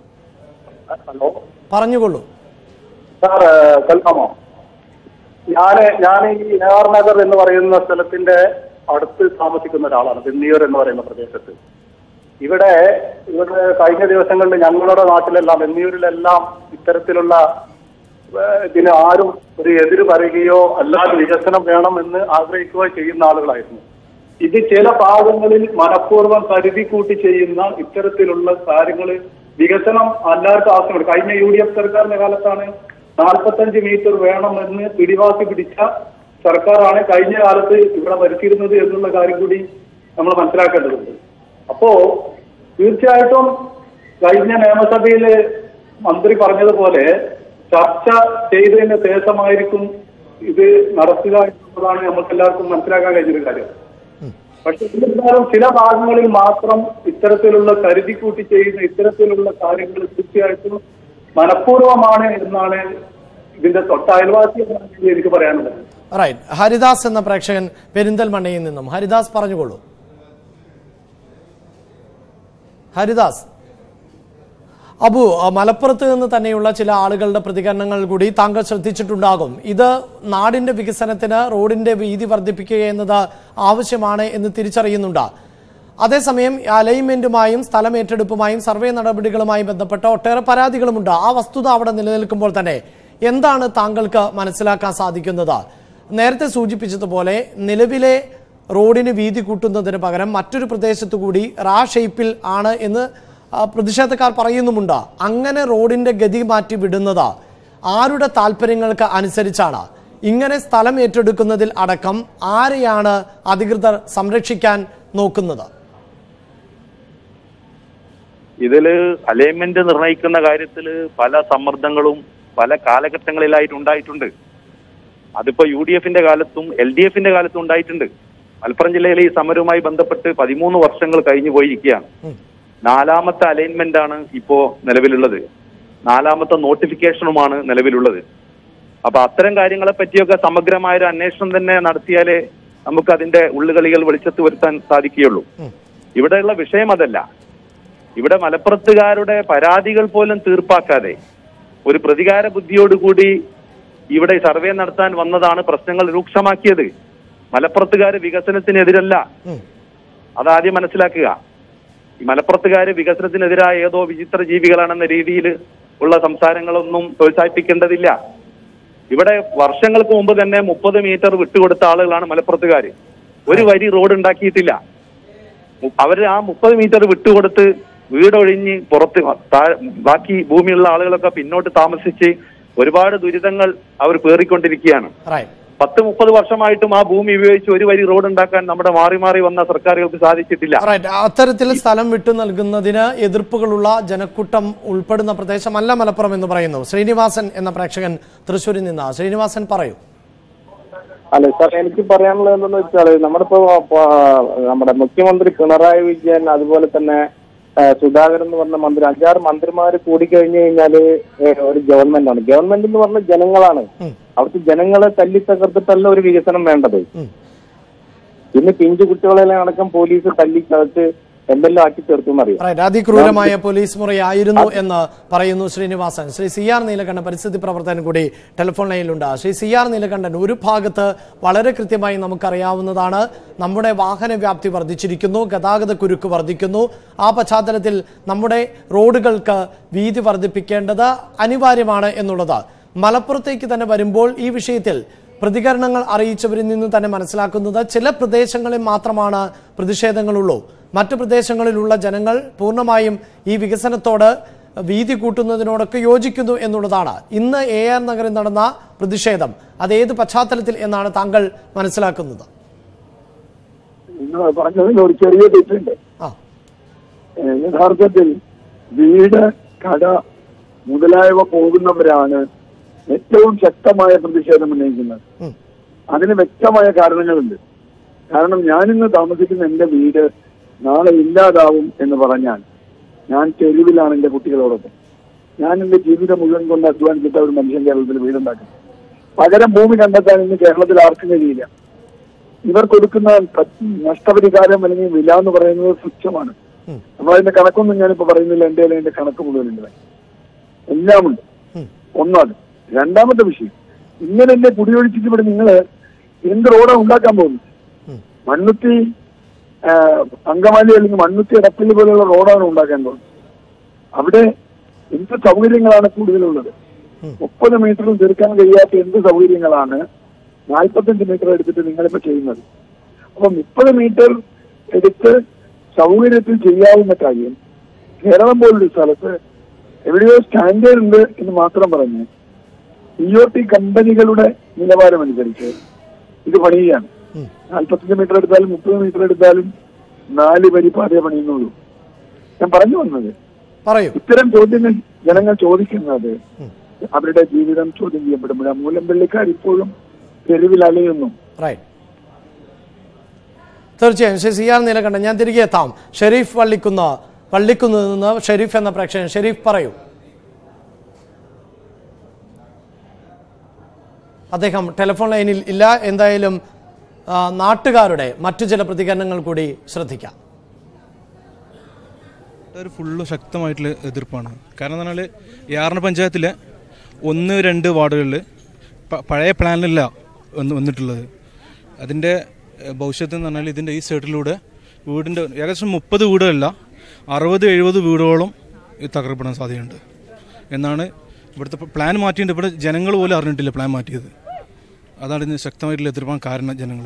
ഹലോ പറഞ്ഞുകൊള്ളൂ സാർ കേൾക്കാമോ ഞാന് ഞാൻ ഈ ആർ നഗർ എന്ന് പറയുന്ന സ്ഥലത്തിന്റെ അടുത്ത് താമസിക്കുന്ന ഒരാളാണ് ബിന്നിയൂർ എന്ന് പറയുന്ന പ്രദേശത്ത് ഇവിടെ ഇവിടെ കഴിഞ്ഞ ദിവസങ്ങളിൽ ഞങ്ങളുടെ നാട്ടിലെല്ലാം ബെന്നിയൂരിലെല്ലാം ഇത്തരത്തിലുള്ള ഏഹ്, ഇതിന് ആരും ഒരു എതിര് പറയുകയോ അല്ലാതെ വികസനം വേണമെന്ന് ആഗ്രഹിക്കുകയോ ചെയ്യുന്ന ആളുകളായിരുന്നു ഇത് ചില ഭാഗങ്ങളിൽ മനഃപൂർവ്വം കരുതി കൂട്ടി ചെയ്യുന്ന ഇത്തരത്തിലുള്ള കാര്യങ്ങൾ വികസനം എല്ലാവർക്കും ആവശ്യമുണ്ട് കഴിഞ്ഞ യു ഡി എഫ് സർക്കാരിന്റെ കാലത്താണ് നാൽപ്പത്തഞ്ച് മീറ്റർ വേണമെന്ന് പിടിവാസി പിടിച്ച സർക്കാരാണ് കഴിഞ്ഞ കാലത്ത് ഇവിടെ ഭരിച്ചിരുന്നത് എന്നുള്ള കാര്യം കൂടി നമ്മൾ മനസ്സിലാക്കേണ്ടതുണ്ട് അപ്പോ തീർച്ചയായിട്ടും കഴിഞ്ഞ നിയമസഭയില് മന്ത്രി പറഞ്ഞതുപോലെ ചർച്ച ചെയ്തതിന് ശേഷമായിരിക്കും ഇത് നടത്തുക എന്നുള്ളതാണ് നമുക്ക് എല്ലാവർക്കും മനസ്സിലാക്കാൻ കഴിഞ്ഞൊരു കാര്യം പക്ഷെ എന്നിരുന്നാലും ചില ഭാഗങ്ങളിൽ മാത്രം ഇത്തരത്തിലുള്ള കരുതിക്കൂട്ടി ചെയ്യുന്ന ഇത്തരത്തിലുള്ള കാര്യങ്ങൾ തീർച്ചയായിട്ടും മനഃപൂർവ്വമാണ് എന്നാണ് ഇതിന്റെ തൊട്ട അയൽവാസി എന്നാണ് എനിക്ക് പറയാനുള്ളത് റൈറ്റ് ഹരിദാസ് എന്ന പ്രേക്ഷകൻ പെരിന്തൽമണ്ണയിൽ നിന്നും ഹരിദാസ് പറഞ്ഞുകൊള്ളൂ ഹരിദാസ് അബു ആ, മലപ്പുറത്ത് നിന്ന് തന്നെയുള്ള ചില ആളുകളുടെ പ്രതികരണങ്ങൾ കൂടി താങ്കൾ ശ്രദ്ധിച്ചിട്ടുണ്ടാകും ഇത് നാടിന്റെ വികസനത്തിന് റോഡിന്റെ വീതി വർദ്ധിപ്പിക്കുക എന്നത് ആവശ്യമാണ് എന്ന് തിരിച്ചറിയുന്നുണ്ട് അതേസമയം അലൈൻമെന്റുമായും സ്ഥലം ഏറ്റെടുപ്പുമായും സർവേ നടപടികളുമായും ബന്ധപ്പെട്ട ഒട്ടേറെ പരാതികളുമുണ്ട് ആ വസ്തുത അവിടെ നിലനിൽക്കുമ്പോൾ തന്നെ എന്താണ് താങ്കൾക്ക് മനസ്സിലാക്കാൻ സാധിക്കുന്നത് നേരത്തെ സൂചിപ്പിച്ചതുപോലെ നിലവിലെ റോഡിന് വീതി കൂട്ടുന്നതിന് പകരം മറ്റൊരു പ്രദേശത്തു കൂടി റാ ഷേപ്പിൽ ആണ് എന്ന് ആ, പ്രതിഷേധക്കാർ പറയുന്നുമുണ്ട് അങ്ങനെ റോഡിന്റെ ഗതി മാറ്റി വിടുന്നത് ആരുടെ താല്പര്യങ്ങൾക്ക് അനുസരിച്ചാണ് ഇങ്ങനെ സ്ഥലം ഏറ്റെടുക്കുന്നതിൽ അടക്കം ആരെയാണ് അധികൃതർ സംരക്ഷിക്കാൻ നോക്കുന്നത് ഇതില് അലൈൻമെന്റ് നിർണ്ണയിക്കുന്ന കാര്യത്തില് പല സമ്മർദ്ദങ്ങളും പല കാലഘട്ടങ്ങളിലായിട്ട് ഉണ്ടായിട്ടുണ്ട് അതിപ്പോ യു ഡി എഫിന്റെ കാലത്തും എൽ ഡി എഫിന്റെ കാലത്തും ഉണ്ടായിട്ടുണ്ട് മലപ്പുറം ജില്ലയിലെ ഈ സമരവുമായി ബന്ധപ്പെട്ട് പതിമൂന്ന് വർഷങ്ങൾ കഴിഞ്ഞു പോയിരിക്കുകയാണ് നാലാമത്തെ അലൈൻമെന്റ് ആണ് ഇപ്പോ നിലവിലുള്ളത് നാലാമത്തെ നോട്ടിഫിക്കേഷനുമാണ് നിലവിലുള്ളത് അപ്പൊ അത്തരം കാര്യങ്ങളെ പറ്റിയൊക്കെ സമഗ്രമായ ഒരു അന്വേഷണം തന്നെ നടത്തിയാലേ നമുക്ക് അതിന്റെ ഉള്ളുകളികൾ വെളിച്ചത്ത് വരുത്താൻ സാധിക്കുകയുള്ളൂ ഇവിടെയുള്ള വിഷയം അതല്ല ഇവിടെ മലപ്പുറത്തുകാരുടെ പരാതികൾ പോലും തീർപ്പാക്കാതെ ഒരു പ്രതികാര ബുദ്ധിയോടുകൂടി ഇവിടെ സർവേ നടത്താൻ വന്നതാണ് പ്രശ്നങ്ങൾ രൂക്ഷമാക്കിയത് മലപ്പുറത്തുകാർ വികസനത്തിനെതിരല്ല അതാദ്യം മനസ്സിലാക്കുക ഈ മലപ്പുറത്തുകാര് വികസനത്തിനെതിരായ ഏതോ വിചിത്ര ജീവികളാണെന്ന രീതിയിൽ ഉള്ള സംസാരങ്ങളൊന്നും പ്രോത്സാഹിപ്പിക്കേണ്ടതില്ല ഇവിടെ വർഷങ്ങൾക്ക് മുമ്പ് തന്നെ മുപ്പത് മീറ്റർ വിട്ടുകൊടുത്ത ആളുകളാണ് മലപ്പുറത്തുകാര് ഒരു വരി റോഡ് ഉണ്ടാക്കിയിട്ടില്ല മു- അവര് ആ മുപ്പത് മീറ്റർ വിട്ടുകൊടുത്ത് വീടൊഴിഞ്ഞ് പുറത്ത് താ- ബാക്കി ഭൂമിയുള്ള ആളുകളൊക്കെ പിന്നോട്ട് താമസിച്ച് ഒരുപാട് ദുരിതങ്ങൾ അവർ പേറിക്കൊണ്ടിരിക്കുകയാണ് റൈറ്റ് പത്ത് മുപ്പത് വർഷമായിട്ടും ആ ഭൂമി ഉപയോഗിച്ച് ഒരു വരി റോഡ് ഉണ്ടാക്കാൻ നമ്മുടെ മാറി മാറി വന്ന സർക്കാരുകൾക്ക് സാധിച്ചിട്ടില്ല റൈറ്റ് അത്തരത്തിൽ സ്ഥലം വിട്ടു നൽകുന്നതിന് എതിർപ്പുകളുള്ള ജനക്കൂട്ടം ഉൾപ്പെടുന്ന പ്രദേശമല്ല മലപ്പുറം എന്ന് പറയുന്നു ശ്രീനിവാസൻ എന്ന പ്രേക്ഷകൻ തൃശ്ശൂരിൽ നിന്ന് ശ്രീനിവാസൻ പറയൂ അല്ല സാർ എനിക്ക് പറയാനുള്ളത് എന്തെന്ന് വെച്ചാല് നമ്മളിപ്പോ ആ, നമ്മുടെ മുഖ്യമന്ത്രി പിണറായി വിജയൻ അതുപോലെ തന്നെ ആ, സുധാകരൻ എന്ന് പറഞ്ഞ മന്ത്രി അഞ്ചാറ് മന്ത്രിമാര് കൂടിക്കഴിഞ്ഞു കഴിഞ്ഞാല് ഏ, ഒരു ഗവൺമെന്റ് ആണ് ഗവൺമെന്റ് എന്ന് പറഞ്ഞ ജനങ്ങളാണ് അവിടുത്തെ ജനങ്ങളെ തല്ലി തകർത്തിട്ടല്ല ഒരു വികസനം വേണ്ടത് പിന്നെ പിഞ്ചു കുട്ടികളെല്ലാം അടക്കം പോലീസ് തല്ലി ചതച്ച് എന്തെല്ലാം ആക്കി തീർത്തെന്നറിയാം റൈറ്റ് അതിക്രൂരമായ പോലീസ് മുറിയായിരുന്നു എന്ന് പറയുന്നു ശ്രീനിവാസൻ ശ്രീ സി ആർ നീലകണ്ഠൻ പരിസ്ഥിതി പ്രവർത്തകൻ കൂടി ടെലിഫോൺ ലൈനിലുണ്ട് ശ്രീ സി ആർ നീലകണ്ഠൻ ഒരു ഭാഗത്ത് വളരെ കൃത്യമായി നമുക്കറിയാവുന്നതാണ് നമ്മുടെ വാഹന വ്യാപ്തി വർദ്ധിച്ചിരിക്കുന്നു ഗതാഗത കുരുക്ക് വർദ്ധിക്കുന്നു ആ പശ്ചാത്തലത്തിൽ നമ്മുടെ റോഡുകൾക്ക് വീതി വർദ്ധിപ്പിക്കേണ്ടത് അനിവാര്യമാണ് എന്നുള്ളത് മലപ്പുറത്തേക്ക് തന്നെ വരുമ്പോൾ ഈ വിഷയത്തിൽ പ്രതികരണങ്ങൾ അറിയിച്ചവരിൽ നിന്ന് തന്നെ മനസ്സിലാക്കുന്നത് ചില പ്രദേശങ്ങളിൽ മാത്രമാണ് പ്രതിഷേധങ്ങളുള്ളൂ മറ്റു പ്രദേശങ്ങളിലുള്ള ജനങ്ങൾ പൂർണ്ണമായും ഈ വികസനത്തോട് വീതി കൂട്ടുന്നതിനോടൊക്കെ യോജിക്കുന്നു എന്നുള്ളതാണ് ഇന്ന് എ ആർ നഗറിൽ നടന്ന പ്രതിഷേധം അത് ഏത് പശ്ചാത്തലത്തിൽ എന്നാണ് താങ്കൾ മനസ്സിലാക്കുന്നത് നിങ്ങൾ പറഞ്ഞതിൽ ഒരു ചെറിയ തെറ്റുണ്ട് ആ ഏഹ് യഥാർത്ഥത്തിൽ വീട് കട മുതലായവ പോകുന്നവരാണ് ഏറ്റവും ശക്തമായ പ്രതിഷേധം ഉന്നയിക്കുന്നത് ഉം. അതിന് വ്യക്തമായ കാരണങ്ങളുണ്ട് കാരണം ഞാനിന്ന് താമസിക്കുന്ന എന്റെ വീട് നാളെ ഇല്ലാതാവും എന്ന് പറഞ്ഞാൽ ഞാൻ തെരുവിലാണ് എന്റെ കുട്ടികളോടൊപ്പം ഞാൻ എന്റെ ജീവിതം മുഴുവൻ കൊണ്ട് അധ്വാനിച്ചിട്ട് ഒരു മനുഷ്യൻ കേരളത്തിൽ വീടുണ്ടാക്കും പകരം ഭൂമി കണ്ടെത്താൻ ഇന്ന് കേരളത്തിൽ ആർക്കും കഴിയില്ല ഇവർ കൊടുക്കുന്ന ക- നഷ്ടപരിഹാരം അല്ലെങ്കിൽ വില എന്ന് പറയുന്നത് തുച്ഛമാണ് അപ്പൊ അതിന്റെ കണക്കൊന്നും ഞാനിപ്പോ പറയുന്നില്ല എന്റെ കയ്യിൽ അതിന്റെ കണക്ക് മുഴുവനുണ്ട് എല്ലാമുണ്ട് ഒന്നാണ് രണ്ടാമത്തെ വിഷയം ഇങ്ങനെ എന്നെ കുടിയൊഴിച്ചിട്ട് ഇവിടെ നിങ്ങള് എന്ത് റോഡാണ് ഉണ്ടാക്കാൻ പോകുന്നത് മണ്ണുത്തി ആ, അങ്കമാലി അല്ലെങ്കിൽ മണ്ണുത്തി എടപ്പള്ളി പോലെയുള്ള റോഡാണ് ഉണ്ടാക്കാൻ പോകുന്നത് അവിടെ എന്ത് സൗകര്യങ്ങളാണ് കൂടുതലുള്ളത് മുപ്പത് മീറ്ററും തീർക്കാൻ കഴിയാത്ത എന്ത് സൗകര്യങ്ങളാണ് നാൽപ്പത്തഞ്ച് മീറ്റർ എടുത്തിട്ട് നിങ്ങളിപ്പോ ചെയ്യുന്നത് അപ്പൊ മുപ്പത് മീറ്റർ എടുത്ത് സൗകര്യത്തിൽ ചെയ്യാവുന്ന കാര്യം കേരളം പോലൊരു സ്ഥലത്ത് എവിടെയോ സ്റ്റാൻഡേർഡ് ഉണ്ട് എന്ന് മാത്രം പറഞ്ഞ് സി ഒ ടി കമ്പനികളുടെ നിലവാരമനുസരിച്ച് ഇത് പണിയുകയാണ് നാൽപ്പത്തഞ്ച് മീറ്റർ എടുത്താലും മുപ്പത് മീറ്റർ എടുത്താലും നാല് വരി പാതയെ പണിയുന്നുള്ളൂ ഞാൻ പറഞ്ഞു വന്നത് പറയൂ ഇത്തരം ചോദ്യങ്ങൾ ജനങ്ങൾ ചോദിക്കുന്നത് അവരുടെ ജീവിതം ചോദ്യം ചെയ്യപ്പെടുമ്പോഴാണ് മൂലംപള്ളിക്കാർ ഇപ്പോഴും തെരുവിൽ അലയുന്നു റൈറ്റ് തീർച്ചയായും ശ്രീ സി ആർ നീലകണ്ഠൻ ഞാൻ തിരികെ എത്താം ഷെരീഫ് വള്ളിക്കുന്ന് വള്ളിക്കുന്ന് നിന്ന് ഷെരീഫ് എന്ന പ്രേക്ഷകൻ ഷെരീഫ് പറയൂ അദ്ദേഹം ടെലിഫോൺ ലൈനിൽ ഇല്ല എന്തായാലും ആ, നാട്ടുകാരുടെ മറ്റു ചില പ്രതികരണങ്ങൾ കൂടി ശ്രദ്ധിക്കാം ഒരു ഫുള്ള് ശക്തമായിട്ടുള്ള എതിർപ്പാണ് കാരണം എന്ന് പറഞ്ഞാൽ യാറിന പഞ്ചായത്തിലെ ഒന്ന് രണ്ട് വാർഡുകളിൽ പ- പഴയ പ്ലാനിലല്ല വന്ന് വന്നിട്ടുള്ളത് അതിൻ്റെ ഏഹ്, ഭവിഷ്യത്ത് എന്ന് പറഞ്ഞാൽ ഇതിൻ്റെ ഈ സൈഡിലൂടെ വീടിൻ്റെ ഏകദേശം മുപ്പത് വീടുകളല്ല അറുപത് എഴുപത് വീടുകളോളം ഇത് തകർപ്പെടാൻ സാധ്യതയുണ്ട് എന്നാണ് ഇവിടുത്തെ പ- പ്ലാൻ മാറ്റിയിട്ടുണ്ട് ഇവിടെ ജനങ്ങൾ പോലും അറിഞ്ഞിട്ടില്ല പ്ലാൻ മാറ്റിയത് അതാണ് ഇതിന് ശക്തമായിട്ടുള്ള എതിർപ്പാൻ കാരണം ജനങ്ങൾ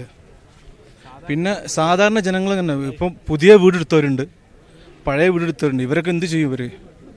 പിന്നെ സാധാരണ ജനങ്ങൾ തന്നെ ഇപ്പം പുതിയ വീടെടുത്തവരുണ്ട് പഴയ വീടെടുത്തവരുണ്ട് ഇവരൊക്കെ എന്ത് ചെയ്യും ഇവർ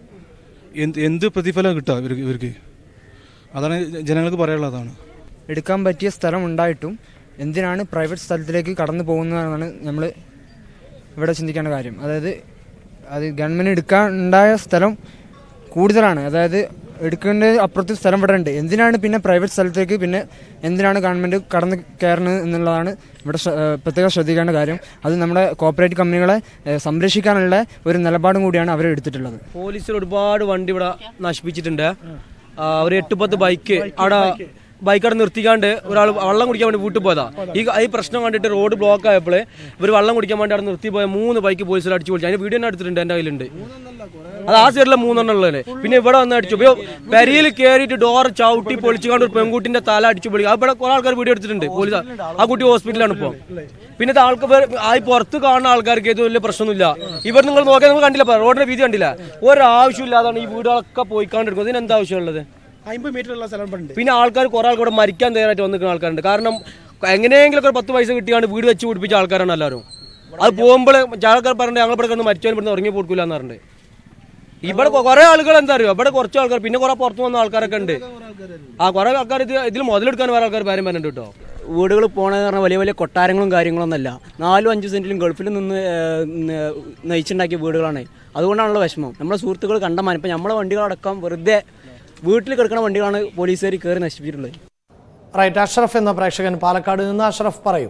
എന്ത് എന്ത് പ്രതിഫലം കിട്ടുക ഇവർക്ക് ഇവർക്ക് അതാണ് ജനങ്ങൾക്ക് പറയാനുള്ളതാണ് എടുക്കാൻ പറ്റിയ സ്ഥലം ഉണ്ടായിട്ടും എന്തിനാണ് പ്രൈവറ്റ് സ്ഥലത്തിലേക്ക് കടന്നു പോകുന്നതെന്നാണ് നമ്മൾ ഇവിടെ ചിന്തിക്കേണ്ട കാര്യം അതായത് അത് ഗവൺമെൻറ് എടുക്കാൻ ഉണ്ടായ സ്ഥലം കൂടുതലാണ് അതായത് എടുക്കേണ്ട അപ്പുറത്ത് സ്ഥലം ഇവിടെ ഉണ്ട് എന്തിനാണ് പിന്നെ പ്രൈവറ്റ് സ്ഥലത്തേക്ക് പിന്നെ എന്തിനാണ് ഗവൺമെൻറ് കടന്നു കയറുന്നത് എന്നുള്ളതാണ് ഇവിടെ ശ്ര- ഏഹ് പ്രത്യേകം ശ്രദ്ധിക്കേണ്ട കാര്യം അത് നമ്മുടെ കോപ്പറേറ്റ് കമ്പനികളെ ഏഹ് സംരക്ഷിക്കാനുള്ള ഒരു നിലപാടും കൂടിയാണ് അവർ എടുത്തിട്ടുള്ളത് പോലീസിൽ ഒരുപാട് വണ്ടി ഇവിടെ നശിപ്പിച്ചിട്ടുണ്ട് ആ, ഒരു എട്ട് പത്ത് ബൈക്ക് അവിടെ ബൈക്ക് അവിടെ നിർത്തിക്കാണ്ട് ഒരാൾ വെള്ളം കുടിക്കാൻ വേണ്ടി വീട്ടിൽ പോയതാ ഈ ഈ പ്രശ്നം കണ്ടിട്ട് റോഡ് ബ്ലോക്ക് ആയപ്പോൾ ഇവർ വെള്ളം കുടിക്കാൻ വേണ്ടി അവിടെ നിർത്തി പോയ മൂന്ന് ബൈക്ക് പോലീസിൽ അടിച്ചു പൊളിച്ചു അതിന്റെ വീഡിയോ തന്നെ എടുത്തിട്ടുണ്ട് എന്റെ കയ്യിലുണ്ട് അത് ആ സൈഡിലെ മൂന്നെണ്ണം ഉള്ളത് പിന്നെ ഇവിടെ വന്ന് അടിച്ചു ഇപ്പൊ പെരിയിൽ കയറിയിട്ട് ഡോർ ചവിട്ടി പൊളിച്ചുകൊണ്ട് ഒരു പെൺകുട്ടിന്റെ തല അടിച്ചു പൊളിക്കും അവിടെ കുറെ ആൾക്കാർ വീഡിയോ എടുത്തിട്ടുണ്ട് പോലീസ് ആ കുട്ടി ഹോസ്പിറ്റലാണ് ഇപ്പോൾ പിന്നെ ഇത് ആൾക്ക് വേറെ- ആ ഈ പുറത്ത് കാണുന്ന ആൾക്കാർക്ക് ഇത് വലിയ പ്രശ്നമൊന്നുമില്ല ഇവർ നിങ്ങൾ നോക്കിയാൽ നിങ്ങൾ കണ്ടില്ല ഇപ്പൊ റോഡിന്റെ വീതി കണ്ടില്ല ഒരാവശ്യമില്ലാതാണ് ഈ വീടുകളൊക്കെ പോയിക്കാണ്ടിരിക്കുന്നത് ഇതിന് എന്താ ആവശ്യമുള്ളത് അമ്പത് മീറ്റർ ഉള്ള സ്ഥലം ഉണ്ട് പിന്നെ ആൾക്കാർ കുറെ ആൾക്കാർ മരിക്കാൻ തയ്യാറായിട്ട് വന്നിരിക്കുന്ന ആൾക്കാരുണ്ട് കാരണം എങ്ങനെയെങ്കിലും ഒരു പത്ത് പൈസ കിട്ടിയാണ്ട് വീട് വെച്ച് പിടിപ്പിച്ച ആൾക്കാരാണ് എല്ലാവരും അത് പോകുമ്പോൾ ആൾക്കാർ പറഞ്ഞിട്ട് ഞങ്ങൾ ഇവിടെ കിടന്ന് മരിച്ചാലും ഇവിടുന്ന് ഉറങ്ങി കൊടുക്കില്ല എന്ന് പറഞ്ഞിട്ട് ഇവിടെ കുറെ ആളുകൾ എന്താ അറിയോ ഇവിടെ കുറച്ച് ആൾക്കാർ പിന്നെ കുറെ പുറത്തു വന്ന ആൾക്കാരൊക്കെ ഉണ്ട് ആ കുറെ ആൾക്കാർ ഇത് ഇതിൽ മുതലെടുക്കാൻ വേറെ ആൾക്കാർ കാര്യം പറഞ്ഞിട്ട് കേട്ടോ വീടുകൾ പോണെന്ന് പറഞ്ഞാൽ വലിയ വലിയ കൊട്ടാരങ്ങളും കാര്യങ്ങളൊന്നുമല്ല നാലും അഞ്ച് സെന്റിലും ഗൾഫിൽ നിന്ന് ഏഹ്, ന- നയിച്ചുണ്ടാക്കിയ വീടുകളാണ് അതുകൊണ്ടാണല്ലോ വിഷമം നമ്മുടെ സുഹൃത്തുക്കൾ കണ്ടമാനം ഇപ്പം നമ്മളെ വണ്ടികളടക്കം വെറുതെ വീട്ടിൽ കിടക്കുന്ന വണ്ടികളാണ് പോലീസുകാർ കയറി നശിപ്പിച്ചിട്ടുള്ളത് റൈറ്റ് അഷ്റഫ് എന്ന പ്രേക്ഷകൻ പാലക്കാട് നിന്ന് അഷ്റഫ് പറയൂ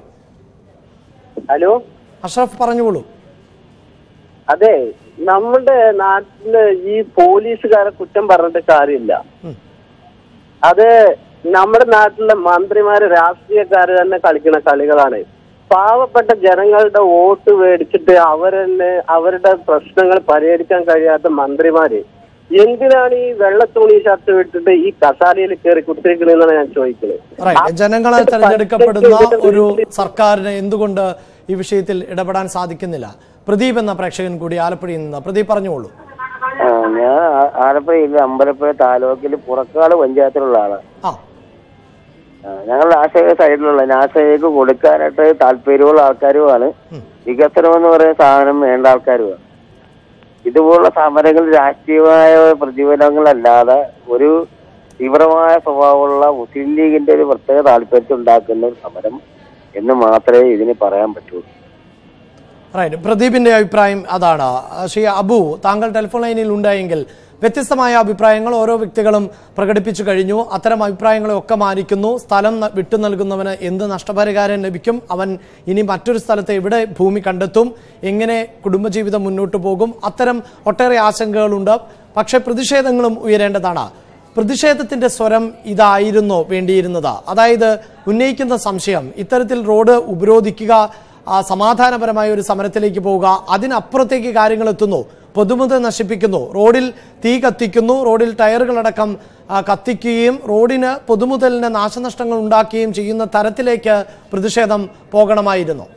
ഹലോ അഷ്റഫ് പറഞ്ഞോളൂ അതെ നമ്മുടെ നാട്ടില് ഈ പോലീസുകാരെ കുറ്റം പറഞ്ഞിട്ട് കാര്യമില്ല അത് നമ്മുടെ നാട്ടിലെ മന്ത്രിമാര് രാഷ്ട്രീയക്കാര് തന്നെ കളിക്കുന്ന കളികളാണ് പാവപ്പെട്ട ജനങ്ങളുടെ വോട്ട് മേടിച്ചിട്ട് അവരെന്നെ അവരുടെ പ്രശ്നങ്ങൾ പരിഹരിക്കാൻ കഴിയാത്ത മന്ത്രിമാര് എന്തിനാണ് ഈ വെള്ള തുണി ഷർട്ട് വിട്ടിട്ട് ഈ കസാലയിൽ കയറി കുത്തിരിക്കണെന്നാണ് ഞാൻ ചോദിക്കുന്നത് റൈറ്റ് ജനങ്ങളെ തെരഞ്ഞെടുക്കപ്പെടുന്ന ഒരു സർക്കാരിന് എന്തുകൊണ്ട് ഈ വിഷയത്തിൽ ഇടപെടാൻ സാധിക്കുന്നില്ല പ്രദീപ് എന്ന പ്രേക്ഷകൻ കൂടി ആലപ്പുഴയിൽ നിന്ന് പ്രദീപ് പറഞ്ഞോളൂ ആ, ഞാൻ ആ- ആലപ്പുഴയിൽ അമ്പലപ്പുഴ താലൂക്കിൽ പുറക്കാട് പഞ്ചായത്തിലുള്ള ആളാണ് ആ. ആ, ഞങ്ങൾ ആശയ സൈഡിലുള്ള നാശയ്ക്ക് കൊടുക്കാനായിട്ട് താല്പര്യമുള്ള ആൾക്കാരുമാണ് വികസനം എന്ന് പറയുന്ന സാധനം വേണ്ട ആൾക്കാരുമാണ് ഇതുപോലുള്ള സമരങ്ങൾ രാഷ്ട്രീയമായ പ്രതിഫലങ്ങളല്ലാതെ ഒരു തീവ്രമായ സ്വഭാവമുള്ള മുസ്ലിം ലീഗിന്റെ ഒരു പ്രത്യേക താല്പര്യത്തിൽ ഉണ്ടാക്കുന്ന ഒരു സമരം എന്ന് മാത്രമേ ഇതിന് പറയാൻ പറ്റുള്ളൂ റൈറ്റ് പ്രദീപിന്റെ അഭിപ്രായം അതാണ് ആ, ശ്രീ അബു താങ്കൾ ടെലിഫോൺ ലൈനിൽ ഉണ്ടായെങ്കിൽ വ്യത്യസ്തമായ അഭിപ്രായങ്ങൾ ഓരോ വ്യക്തികളും പ്രകടിപ്പിച്ചു കഴിഞ്ഞു അത്തരം അഭിപ്രായങ്ങളെ ഒക്കെ മാനിക്കുന്നു സ്ഥലം ന- വിട്ടു നൽകുന്നവന് എന്ത് നഷ്ടപരിഹാരം ലഭിക്കും അവൻ ഇനി മറ്റൊരു സ്ഥലത്ത് എവിടെ ഭൂമി കണ്ടെത്തും എങ്ങനെ കുടുംബജീവിതം മുന്നോട്ട് പോകും അത്തരം ഒട്ടേറെ ആശങ്കകളുണ്ട് പക്ഷേ പ്രതിഷേധങ്ങളും ഉയരേണ്ടതാണ് പ്രതിഷേധത്തിന്റെ സ്വരം ഇതായിരുന്നോ വേണ്ടിയിരുന്നത് അതായത് ഉന്നയിക്കുന്ന സംശയം ഇത്തരത്തിൽ റോഡ് ഉപരോധിക്കുക ആ, സമാധാനപരമായ ഒരു സമരത്തിലേക്ക് പോവുക അതിനപ്പുറത്തേക്ക് കാര്യങ്ങൾ എത്തുന്നു പൊതുമുതൽ നശിപ്പിക്കുന്നു റോഡിൽ തീ കത്തിക്കുന്നു റോഡിൽ ടയറുകളടക്കം ആ, കത്തിക്കുകയും റോഡിന് പൊതുമുതലിന് നാശനഷ്ടങ്ങൾ ഉണ്ടാക്കുകയും ചെയ്യുന്ന തരത്തിലേക്ക് പ്രതിഷേധം പോകണമായിരുന്നു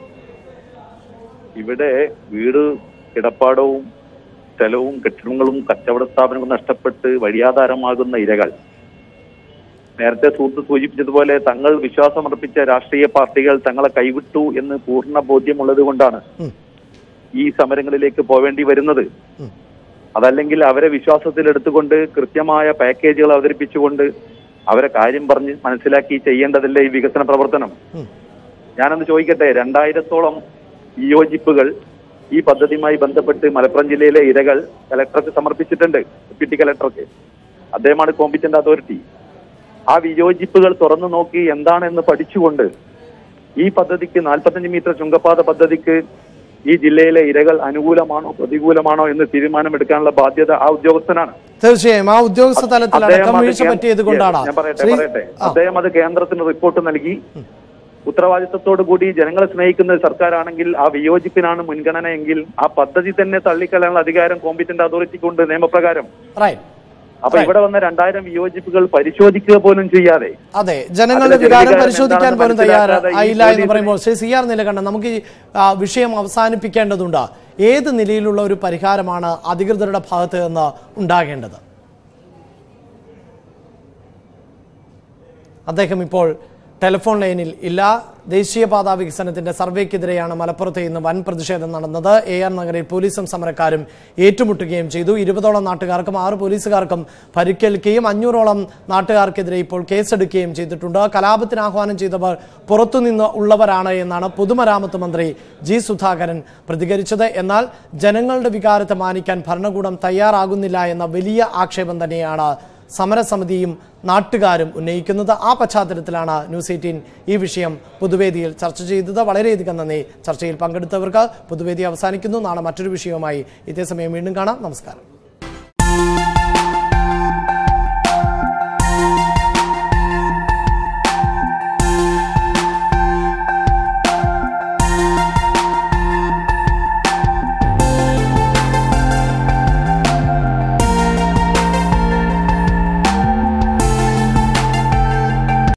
ഇവിടെ വീട് കിടപ്പാടവും സ്ഥലവും കെട്ടിടങ്ങളും കച്ചവട സ്ഥാപനങ്ങളും നഷ്ടപ്പെട്ട് വഴിയാധാരമാകുന്ന ഇരകൾ നേരത്തെ സുഹൃത്ത് സൂചിപ്പിച്ചതുപോലെ തങ്ങൾ വിശ്വാസമർപ്പിച്ച രാഷ്ട്രീയ പാർട്ടികൾ തങ്ങളെ കൈവിട്ടു എന്ന് പൂർണ്ണ ബോധ്യമുള്ളത് കൊണ്ടാണ് ഈ സമരങ്ങളിലേക്ക് പോവേണ്ടി വരുന്നത് അതല്ലെങ്കിൽ അവരെ വിശ്വാസത്തിൽ എടുത്തുകൊണ്ട് കൃത്യമായ പാക്കേജുകൾ അവതരിപ്പിച്ചുകൊണ്ട് അവരെ കാര്യം പറഞ്ഞ് മനസ്സിലാക്കി ചെയ്യേണ്ടതല്ലേ ഈ വികസന പ്രവർത്തനം ഞാനൊന്ന് ചോദിക്കട്ടെ രണ്ടായിരത്തോളം വിയോജിപ്പുകൾ ഈ പദ്ധതിയുമായി ബന്ധപ്പെട്ട് മലപ്പുറം ജില്ലയിലെ ഇരകൾ കലക്ടർക്ക് സമർപ്പിച്ചിട്ടുണ്ട് ഡെപ്യൂട്ടി കലക്ടർക്ക് അദ്ദേഹമാണ് കോമ്പിറ്റന്റ് അതോറിറ്റി ആ വിയോജിപ്പുകൾ തുറന്നു നോക്കി എന്താണെന്ന് പഠിച്ചുകൊണ്ട് ഈ പദ്ധതിക്ക് നാൽപ്പത്തഞ്ച് മീറ്റർ ചുങ്കപ്പാത പദ്ധതിക്ക് ഈ ജില്ലയിലെ ഇരകൾ അനുകൂലമാണോ പ്രതികൂലമാണോ എന്ന് തീരുമാനമെടുക്കാനുള്ള ബാധ്യത ആ ഉദ്യോഗസ്ഥനാണ് തീർച്ചയായും ആ ഉദ്യോഗസ്ഥ തലത്തിൽ അദ്ദേഹം അടക്കം അത് വീഴ്ച കേ- പറ്റിയത് കൊണ്ടാണ് ഞാൻ പറയട്ടെ ശ്രീ- പറയട്ടെ ആ. അദ്ദേഹം അത് കേന്ദ്രത്തിന് റിപ്പോർട്ട് നൽകി ഉത്തരവാദിത്തത്തോടു കൂടി ജനങ്ങളെ സ്നേഹിക്കുന്ന സർക്കാരാണെങ്കിൽ ആ വിയോജിപ്പിനാണ് മുൻഗണന എങ്കിൽ ആ പദ്ധതി തന്നെ തള്ളിക്കളയാനുള്ള അധികാരം കോമ്പിറ്റന്റ് അതോറിറ്റിക്കുണ്ട് നിയമപ്രകാരം റൈറ്റ് അപ്പൊ ഇവിടെ വന്ന രണ്ടായിരം വിയോജിപ്പുകൾ പരിശോധിക്കുക പോലും ചെയ്യാതെ അതെ ജനങ്ങളുടെ അതിലെ വികാരം ജനവികാരം പരിശോധിക്കാൻ എന്താണെന്ന് പോലും മനസ്സിലാക്കാതെ ഈ തയ്യാറായില്ല എന്ന് പോലീസിനെ- പറയുമ്പോൾ ശ്രീ സി ആർ നിലകണ്ഠൻ നമുക്ക് ഈ ആ, വിഷയം അവസാനിപ്പിക്കേണ്ടതുണ്ട് ഏത് നിലയിലുള്ള ഒരു പരിഹാരമാണ് അധികൃതരുടെ ഭാഗത്ത് നിന്ന് ഉണ്ടാകേണ്ടത് അദ്ദേഹം ഇപ്പോൾ ടെലിഫോൺ ലൈനിൽ ഇല്ല ദേശീയപാതാ വികസനത്തിന്റെ സർവേക്കെതിരെയാണ് മലപ്പുറത്ത് ഇന്ന് വൻ പ്രതിഷേധം നടന്നത് എ ആർ നഗറിൽ പോലീസും സമരക്കാരും ഏറ്റുമുട്ടുകയും ചെയ്തു ഇരുപതോളം നാട്ടുകാർക്കും ആറ് പോലീസുകാർക്കും പരിക്കേൽക്കുകയും അഞ്ഞൂറോളം നാട്ടുകാർക്കെതിരെ ഇപ്പോൾ കേസെടുക്കുകയും ചെയ്തിട്ടുണ്ട് കലാപത്തിന് ആഹ്വാനം ചെയ്തവർ പുറത്തുനിന്ന് ഉള്ളവരാണ് എന്നാണ് പൊതുമരാമത്ത് മന്ത്രി ജി സുധാകരൻ പ്രതികരിച്ചത് എന്നാൽ ജനങ്ങളുടെ വികാരത്തെ മാനിക്കാൻ ഭരണകൂടം തയ്യാറാകുന്നില്ല എന്ന വലിയ ആക്ഷേപം തന്നെയാണ് സമരസമിതിയും നാട്ടുകാരും ഉന്നയിക്കുന്നത് ആ പശ്ചാത്തലത്തിലാണ് ന്യൂസ് എയ്റ്റീൻ ഈ വിഷയം പൊതുവേദിയിൽ ചർച്ച ചെയ്തത് വളരെയധികം നന്ദി ചർച്ചയിൽ പങ്കെടുത്തവർക്ക് പൊതുവേദി അവസാനിക്കുന്നു നാളെ മറ്റൊരു വിഷയവുമായി ഇതേ സമയം വീണ്ടും കാണാം നമസ്കാരം